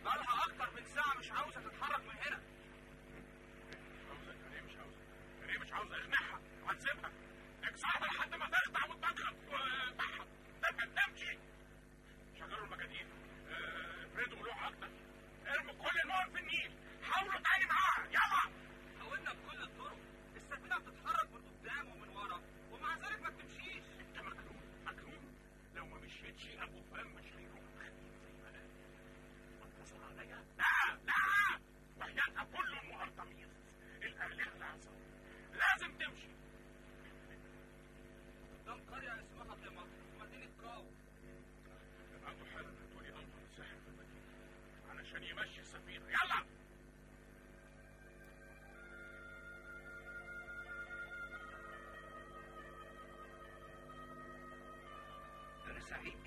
بقالها اكتر من ساعه مش عاوزه تتحرك من هنا عاوزة يعني ايه مش عاوزة؟ يعني ايه مش عاوزة اقنعها وهتسيبها اكسرها لحد ما تخدع وتبخر وتضحك ده تمشي شغلوا المجانين آه، افردوا ملوحة اكتر ارموا كل المواد في النيل حاولوا تاني معاها يلا حاولنا بكل الطرق السفينه بتتحرك من قدام ومن ورا ومع ذلك ما بتمشيش انت مجنون مجنون لو ما مشيتش ابو فهم مش هيروح خليك زي ما قال اتصل عليا لا لا وحياتها كله مقرطميس الالهه العظيم لازم تمشي قدام قريه اسمها دمر في مدينه كاو ابعتوا حالا هاتوا لي انظر الساحر في المدينه علشان يمشي السفينه يلا أنا سعيد